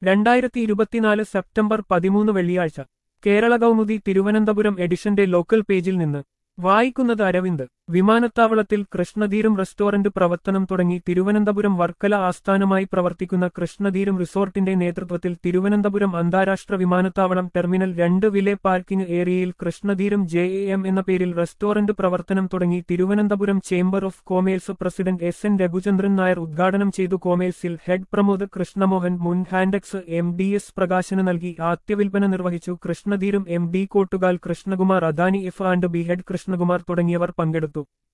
രണ്ടായിരത്തി ഇരുപത്തിനാല് സെപ്റ്റംബർ പതിമൂന്ന് വെള്ളിയാഴ്ച കേരള കൗമുദി തിരുവനന്തപുരം എഡിഷന്റെ ലോക്കൽ പേജിൽ നിന്ന് വായിക്കുന്നത് അരവിന്ദ് വിമാനത്താവളത്തിൽ കൃഷ്ണധീരം റെസ്റ്റോറന്റ് പ്രവർത്തനം തുടങ്ങി തിരുവനന്തപുരം വർക്കല ആസ്ഥാനമായി പ്രവർത്തിക്കുന്ന കൃഷ്ണധീരം റിസോർട്ടിന്റെ നേതൃത്വത്തിൽ തിരുവനന്തപുരം അന്താരാഷ്ട്ര വിമാനത്താവളം ടെർമിനൽ രണ്ട് വിലെ പാർക്കിംഗ് ഏരിയയിൽ കൃഷ്ണധീരം ജെ എ എം എന്ന പേരിൽ റെസ്റ്റോറന്റ് പ്രവർത്തനം തുടങ്ങി Thiruvananthapuram chamber of commerce president S N Raghuchandran Nair ഉദ്ഘാടനം ചെയ്തു കോമേഴ്സിൽ ഹെഡ് പ്രമോദ് കൃഷ്ണമോഹൻ മുൻ ഹാൻഡെക്സ് എം ഡി എസ് പ്രകാശന് നൽകി ആദ്യവിൽപ്പന നിർവഹിച്ചു Krishnadheeram M D Kottukal Krishnakumar Adani F and B head Krishnakumar തുടങ്ങിയവർ പങ്കെടുത്തു